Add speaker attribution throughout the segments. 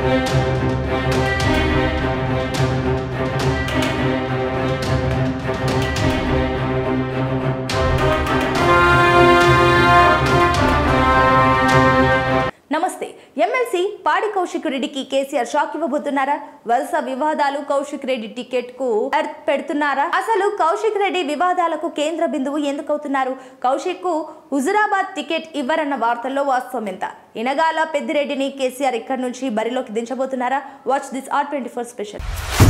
Speaker 1: నమస్తే ఎమ్మెల్సీ పాడి కౌశిక్ రెడ్డికి కేసీఆర్ షాక్ ఇవ్వబోతున్నారా వరుస వివాదాలు కౌశిక్ రెడ్డి టికెట్ కు ఎర్త్ పెడుతున్నారా అసలు కౌశిక్ రెడ్డి వివాదాలకు కేంద్ర బిందువు ఎందుకు అవుతున్నారు కౌశిక్ కు హుజురాబాద్ టికెట్ ఇవ్వరన్న వార్తల్లో వాస్తవం ఎంత ఇనగాల పెద్దిరెడ్డిని కేసీఆర్ ఇక్కడి నుంచి బరిలోకి దించబోతున్నారా watch this R twenty four special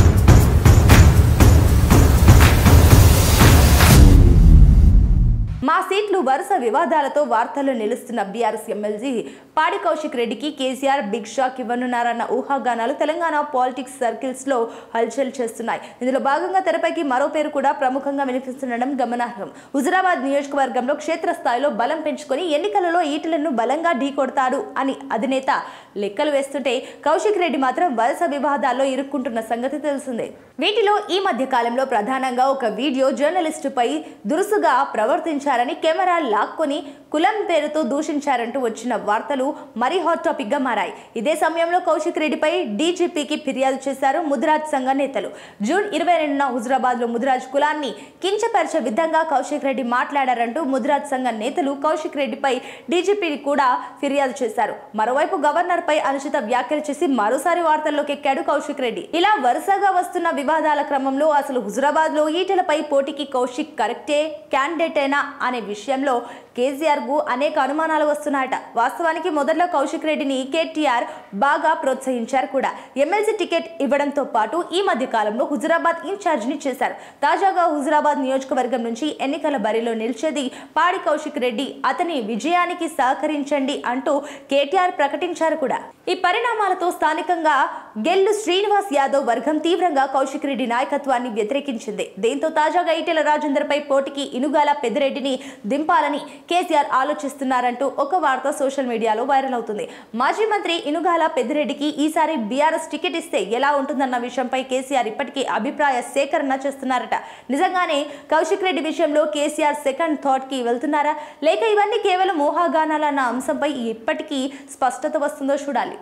Speaker 1: మా సీట్లు వరుస వివాదాలతో వార్తల్లో నిలుస్తున్న బీఆర్ఎస్ ఎమ్మెల్సీ పాడి కౌశిక్ రెడ్డికి కేసీఆర్ బిగ్ షాక్ ఇవ్వనున్నారన్న ఊహాగానాలు తెలంగాణ పాలిటిక్స్ సర్కిల్స్ లో హల్చల్ చేస్తున్నాయి ఇందులో భాగంగా తెరపైకి మరో పేరు కూడా ప్రముఖంగా వినిపిస్తుండడం గమనార్హం హుజురాబాద్ నియోజకవర్గంలో క్షేత్రస్థాయిలో బలం పెంచుకొని ఎన్నికలలో ఈటలను బలంగా ఢీకొడతాడు అని అధినేత లెక్కలు వేస్తుంటే కౌశిక్ రెడ్డి మాత్రం వరుస వివాదాల్లో ఇరుక్కుంటున్న సంగతి తెలిసిందే వీటిలో ఈ మధ్య కాలంలో ప్రధానంగా ఒక వీడియో జర్నలిస్టుపై దురుసుగా ప్రవర్తించారని కెమెరా లాక్కొని కులం పేరుతో దూషించారంటూ వచ్చిన వార్తలు మరీ హాట్ టాపిక్ గా మారాయి ఇదే సమయంలో కౌశిక్ రెడ్డిపై డీజీపీకి ఫిర్యాదు చేశారు ముదిరాజ్ సంఘ నేతలు జూన్ ఇరవై రెండున హుజురాబాద్ లో ముదిరాజ్ కులాన్ని కించపరిచే విధంగా కౌశిక్ రెడ్డి మాట్లాడారంటూ ముదిరాజ్ సంఘ నేతలు కౌశిక్ రెడ్డిపై డీజీపీని కూడా ఫిర్యాదు చేశారు మరోవైపు గవర్నర్ పై అనుచిత వ్యాఖ్యలు చేసి మరోసారి వార్తల్లోకి ఎక్కాడు కౌశిక్ రెడ్డి ఇలా వరుసగా వస్తున్న వివాదాల క్రమంలో అసలు హుజురాబాద్ లో ఈటలపై పోటీకి కౌశిక్ కరెక్టే క్యాండిడేటేనా అనే విషయంలో కేసీఆర్ కు అనేక అనుమానాలు వస్తున్నాయట వాస్తవానికి మొదట్లో కౌశిక్ రెడ్డిని కేటీఆర్ బాగా ప్రోత్సహించారు కూడా ఎమ్మెల్సీ టికెట్ ఇవ్వడంతో పాటు ఈ మధ్య కాలంలో హుజురాబాద్ ఇన్ఛార్జ్ ని చేశారు తాజాగా హుజురాబాద్ నియోజకవర్గం నుంచి ఎన్నికల బరిలో నిలిచేది పాడి కౌశిక్ రెడ్డి అతని విజయానికి సహకరించండి అంటూ కేటీఆర్ ప్రకటించారు కూడా ఈ పరిణామాలతో స్థానికంగా గెల్లు శ్రీనివాస్ యాదవ్ వర్గం తీవ్రంగా కౌశిక్ రెడ్డి నాయకత్వాన్ని వ్యతిరేకించింది దీంతో తాజాగా ఈటెల రాజేందర్ పై పోటీకి ఇనుగాల పెద్దిరెడ్డిని దింపాలని కేసీఆర్ ఆలోచిస్తున్నారంటూ ఒక వార్త సోషల్ మీడియాలో వైరల్ అవుతుంది మాజీ మంత్రి ఇనుగాల పెద్దిరెడ్డికి ఈసారి బీఆర్ఎస్ టికెట్ ఇస్తే ఎలా ఉంటుందన్న విషయంపై కేసీఆర్ ఇప్పటికీ అభిప్రాయ సేకరణ చేస్తున్నారట నిజంగానే కౌశిక్ రెడ్డి విషయంలో కేసీఆర్ సెకండ్ థాట్ కి వెళ్తున్నారా లేక ఇవన్నీ కేవలం ఊహాగానాలన్న అంశంపై ఇప్పటికీ స్పష్టత వస్తుందో చూడాలి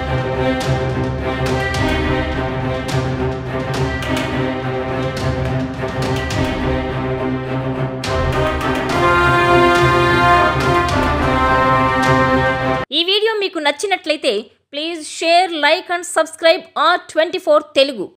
Speaker 2: ఈ వీడియో మీకు నచ్చినట్లయితే please share like and subscribe R twenty four Telugu